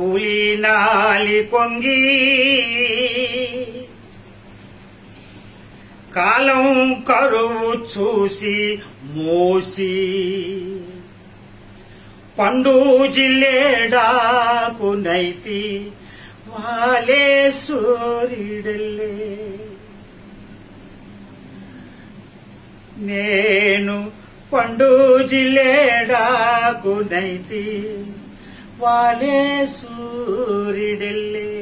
కూలినాలి కొంగి కాలం కరువు చూసి మోసి పండు జిల్లేడాకు నైతి వాలే సూర్యుడల్లే నేను పండు జిల్లేడాకు నైతి వాలే సూర్యుడల్లే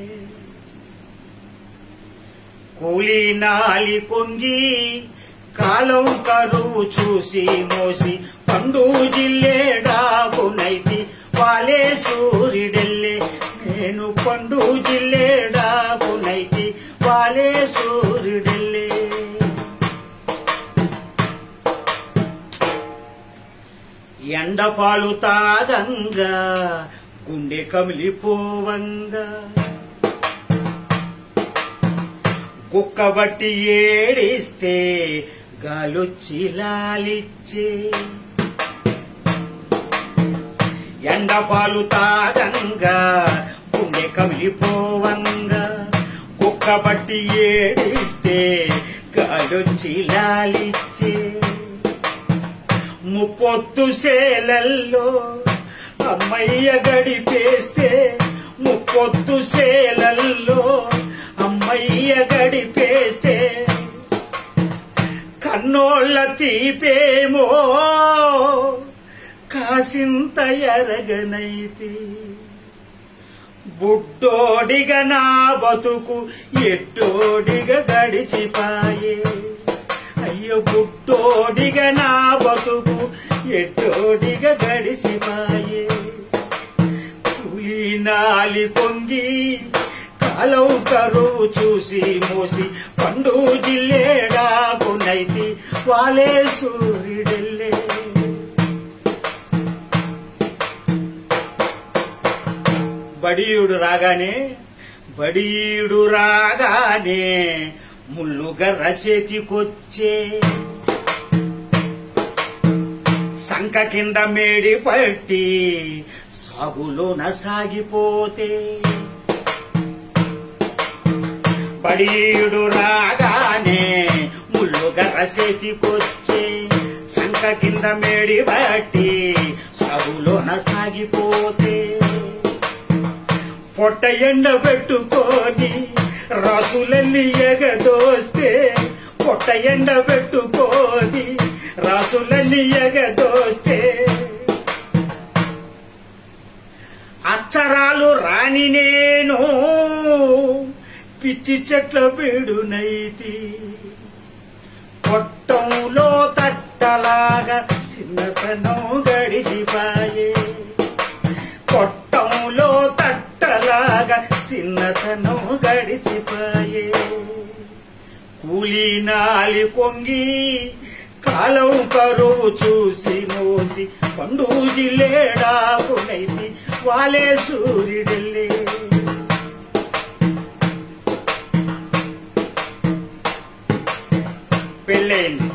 కూలినాలి కొంగి కాలం కరువు చూసి మోసి పండు జిల్లేడాకునైతి వాలే సూర్యుడెల్లే నేను పండు జిల్లేడాకునైతి వాలే సూర్యుడెల్లే ఎండపాలు తాగంగా గుండె కమిలిపోవంగా కుక్కబట్టి ఏడిస్తే గాలొచ్చి లాలిచ్చే ఎండపాలు తాగంగా గుండె కమిలిపోవంగా కుక్కబట్టి ఏడిస్తే గాలొచ్చి లాలిచ్చే ముప్పొత్తు సేలల్లో అమ్మయ్య గడిపేస్తే ముప్పొత్తు సేలల్లో అమ్మయ్య గడిపేస్తే కన్నోళ్ళ తీపేమో కాసింత ఎరగనైతి బుడ్డోడిగా నా బతుకు ఎట్టోడిగా గడిచిపాయే అయ్యో బుట్టోడిగా నా బతుకు ఎట్టోడిగా గడిసిపాయే కూలినాలి పొంగి కాలం కరువు చూసి మోసి పండు జిల్లేడాకునైతి వాలే సూర్యుడెల్లే బడియుడు రాగానే బడియుడు రాగానే ముల్లుగా రసేతికొచ్చే సంక కింద మేడి పట్టి సాగులోన సాగిపోతే బడియుడు రాగానే ముల్లుగా రసేతికొచ్చే సంక కింద మేడి పట్టి సాగులోన సాగిపోతే పొట్ట ఎండ పెట్టుకొని రాసులన్నీ ఎగదోస్తే పొట్ట ఎండ పెట్టుకొని రాసులన్నీ ఎగదోస్తే అచ్చరాలు రాని నేను పిచ్చి చెట్ల పీడునైతి పొట్టంలో తట్టలాగా చిన్నతనం గడిసిపాయే పొట్టంలో తట్టలాగా చిన్నతనం గడిచిపాయే కూలినాలి కొంగి కాలం కరువు చూసి మోసి పండు జిల్లేడాకునైతి వాలే సూర్యుడెల్లే పెళ్ళైంది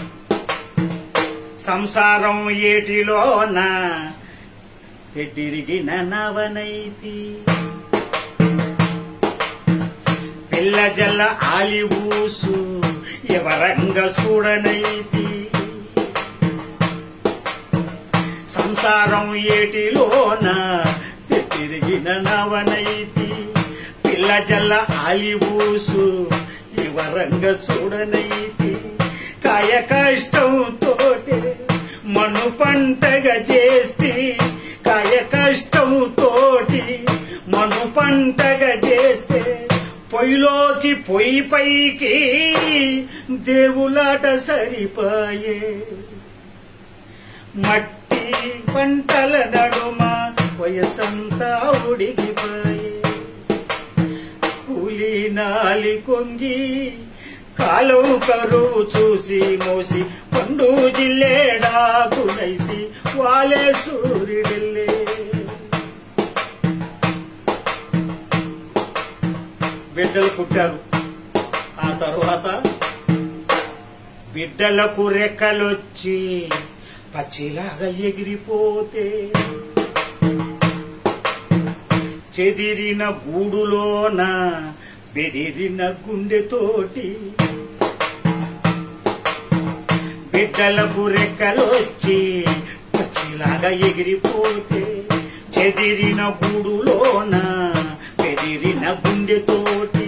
సంసారం ఏటిలోన తెడ్డిరిగిన నవనైతి పిల్ల జల్ల ఆలి ఊసు ఎవరంగ చూడనైతి సంసారం ఏటిలోన తెడ్డిరిగిన నవనైతి పిల్ల జల్ల ఆలి ఊసు ఎవరంగ చూడనైతి కాయ కష్టం తోటే మను పంటగా చేస్తే కాయ కష్టం తోటి మను పంటగా చేస్తే పొయ్యిలోకి పొయ్యి పైకి దేవులాట సరిపాయే మట్టి పంటల నడుమ వయసంతా ఉడిగిపాయే కూలి నాలి కొంగి కాలం కరువు చూసి మోసి పండు జిల్లేడాకునైతి వాలే సూర్యుడిల్లే బిడ్డలు పుట్టారు ఆ తరువాత బిడ్డలకు రెక్కలొచ్చి పచ్చిలాగా ఎగిరిపోతే చెదిరిన గూడులోన బెదిరిన గుండెతోటి బిడ్డలకు రెక్కలొచ్చి పచ్చిలాగా ఎగిరిపోతే చెదిరిన గూడులోన బెదిరిన గుండెతోటి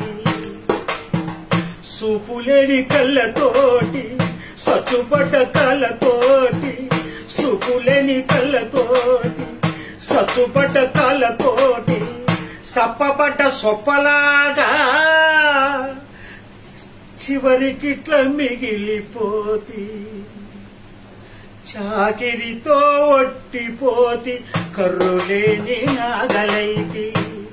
సూపులేని కళ్ళతోటి సచ్చుపడ్డ కళ్ళతోటి సూపులేని కళ్ళతోటి సచ్చుపడ్డ కళ్ళతోటి సప్పపడ్డ సొప్పలాగా చివరికిట్ల మిగిలిపోతి చాకిరితో ఒట్టిపోతి కర్రులేని నాగలైతి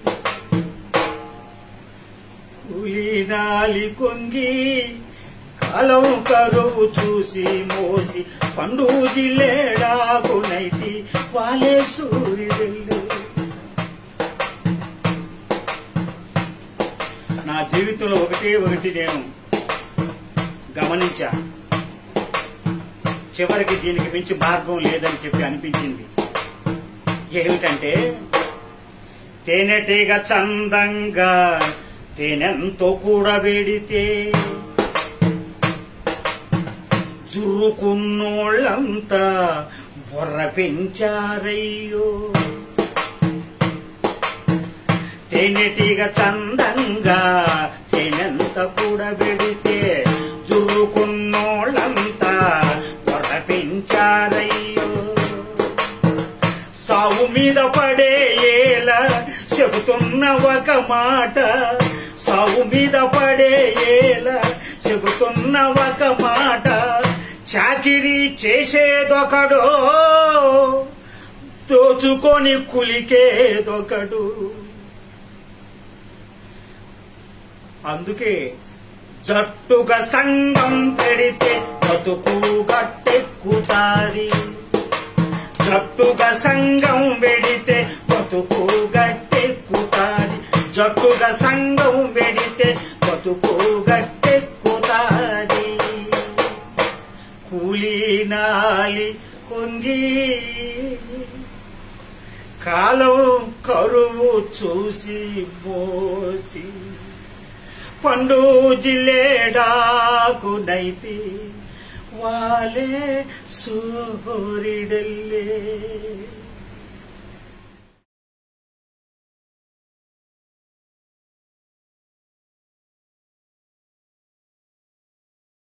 కూలినాలి కొంగి కాలం కరువు చూసి మోసి పండు జిల్లేడాకునైతి వాలే సూర్యుడు నా జీవితంలో ఒకటే ఒకటి నేను గమనించా చివరికి దీనికి మించి మార్గం లేదని చెప్పి అనిపించింది ఏమిటంటే తేనెటీగ చందంగా తేనెంతో కూడబెడితే జురుకున్నోళ్ళంతా బుర్ర పెంచారయ్యో తేనెటీగ చందంగా తేనెంత కూడబెడితే జురుకున్నోళ్ళంతా బుర్ర పెంచారయ్యో సావు మీద పడే ఏల చెబుతున్న ఒక మాట సావు మీద పడే ఏల చెబుతున్న ఒక మాట చాకిరీ చేసేదొకడో దోచుకొని కులికేదొకడు అందుకే జట్టుగా సంగం పెడితే బతుకు గట్టెక్కుతారి జట్టుగా సంఘం వెడితే బతుకు గట్టెక్కుతాది జట్టుగా సంఘం వెడితే బతుకు గట్టెక్కుతాది కూలీనాలి కొంగి కాలం కరువు చూసి మోసి పండు జిల్లేడాకు నైతి వాలే సూరిడల్లే